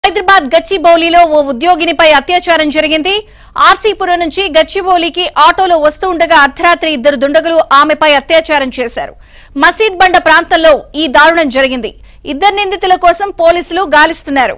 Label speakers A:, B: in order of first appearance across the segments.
A: హైదరాబాద్ గచ్చిబౌలిలో ఓ ఉద్యోగినిపై అత్యాచారం జరిగింది ఆర్సీపురం నుంచి గచ్చిబౌలికి ఆటోలో వస్తూ ఉండగా అర్ధరాత్రి ఇద్దరు దుండగులు ఆమెపై అత్యాచారం చేశారు మసీద్ బండ ప్రాంతంలో ఈ దారుణం జరిగింది ఇద్దరు నిందితుల కోసం పోలీసులు గాలిస్తున్నారు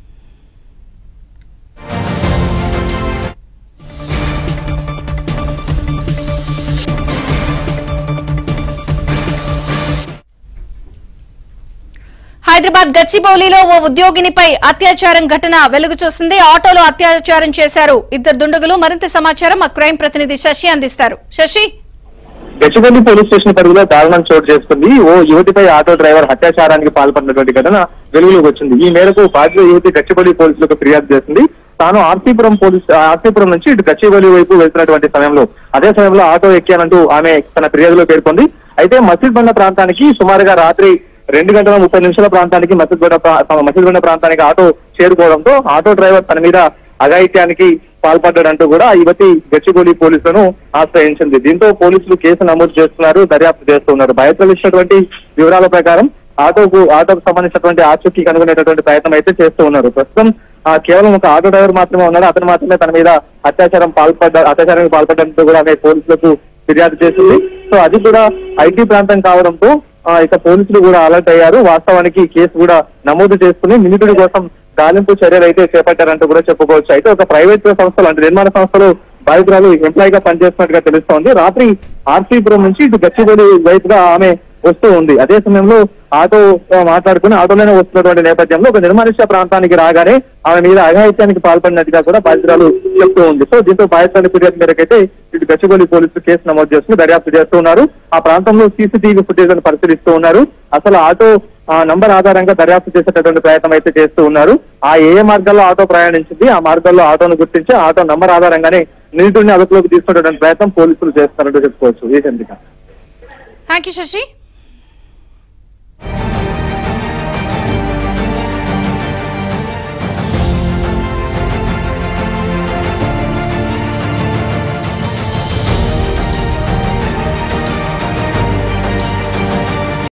A: హైదరాబాద్ గచ్చిబౌలిలో ఓ ఉద్యోగినిపై అత్యాచారం ఘటన వెలుగు చూస్తుంది ఆటోలో అత్యాచారం చేశారు ఇద్దరు దుండగులు మరింత సమాచారం మా క్రైమ్ ప్రతినిధి శశి అందిస్తారు శశి
B: గచ్చిబౌలి పోలీస్ స్టేషన్ పరిధిలో దారుణం చోటు చేసుకుంది ఓ యువతిపై ఆటో డ్రైవర్ అత్యాచారానికి పాల్పడినటువంటి ఘటన వెలుగులోకి వచ్చింది ఈ మేరకు బాధిత యువతి గచ్చిబౌలి పోలీసులకు ఫిర్యాదు చేసింది తాను ఆర్సీపురం పోలీస్ ఆర్సీపురం నుంచి ఇటు గచ్చిబౌలి వైపు వెళ్తున్నటువంటి సమయంలో అదే సమయంలో ఆటో ఎక్కానంటూ ఆమె తన ఫిర్యాదులో పేర్కొంది అయితే మసీద్ బండ ప్రాంతానికి సుమారుగా రాత్రి రెండు గంటల ముప్పై నిమిషాల ప్రాంతానికి మసీద్ బండ ప్రా- మసీద్ బండ ప్రాంతానికి ఆటో చేరుకోవడంతో ఆటో డ్రైవర్ తన మీద అఘాయిత్యానికి పాల్పడ్డాడంటూ కూడా ఆ యువతి గచ్చిబౌలి పోలీసులను ఆశ్రయించింది దీంతో పోలీసులు కేసు నమోదు చేస్తున్నారు దర్యాప్తు చేస్తున్నారు బయటకు ఇచ్చినటువంటి వివరాల ప్రకారం ఆటోకు ఆటోకు సంబంధించినటువంటి ఆచూకీ కనుగొనేటటువంటి ప్రయత్నం అయితే చేస్తూ ఉన్నారు ప్రస్తుతం ఆ కేవలం ఒక ఆటో డ్రైవర్ మాత్రమే ఉన్నాడు అతను మాత్రమే తన మీద అత్యాచారం పాల్పడ్డ అత్యాచారానికి పాల్పడడంతో కూడా ఆమె పోలీసులకు ఫిర్యాదు చేసింది సో అది కూడా ఐటీ ప్రాంతం కావడంతో ఆ, ఇక పోలీసులు కూడా అలర్ట్ అయ్యారు వాస్తవానికి ఈ కేసు కూడా నమోదు చేసుకుని నిందితుడి కోసం గాలింపు చర్యలు అయితే చేపట్టారంటూ కూడా చెప్పుకోవచ్చు అయితే ఒక ప్రైవేట్ సంస్థలు అంటే నిర్మాణ సంస్థలు బాధితురాలు ఎంప్లాయ్ గా పనిచేస్తున్నట్టుగా తెలుస్తోంది రాత్రి ఆర్సీపురం నుంచి ఇటు గచ్చిబౌలి వైపుగా ఆమె వస్తూ ఉంది అదే సమయంలో ఆటో ఆ, మాట్లాడుకుని ఆటోలోనే వస్తున్నటువంటి నేపథ్యంలో ఒక నిర్మానుష్య ప్రాంతానికి రాగానే ఆమె మీద అఘాయిత్యానికి పాల్పడినట్టుగా కూడా బాధితురాలు చెప్తూ ఉంది సో దీంతో బాధితురాలి ఫిర్యాదు మేరకైతే ఇటు గచ్చిబౌలి పోలీసులు కేసు నమోదు చేసుకుని దర్యాప్తు చేస్తూ ఉన్నారు ఆ ప్రాంతంలో సీసీటీవీ ఫుటేజ్ పరిశీలిస్తూ ఉన్నారు అసలు ఆటో ఆ నంబర్ ఆధారంగా దర్యాప్తు చేసేటటువంటి ప్రయత్నం అయితే చేస్తూ ఉన్నారు ఆ ఏ ఏ మార్గాల్లో ఆటో ప్రయాణించింది ఆ మార్గాల్లో ఆటోను గుర్తించి ఆటో నంబర్ ఆధారంగానే నిందితుడిని అదుపులోకి తీసుకునేటువంటి ప్రయత్నం పోలీసులు చేస్తున్నారంటూ చెప్పుకోవచ్చు ఈ చంద్రిక
A: థ్యాంక్ యూ శశి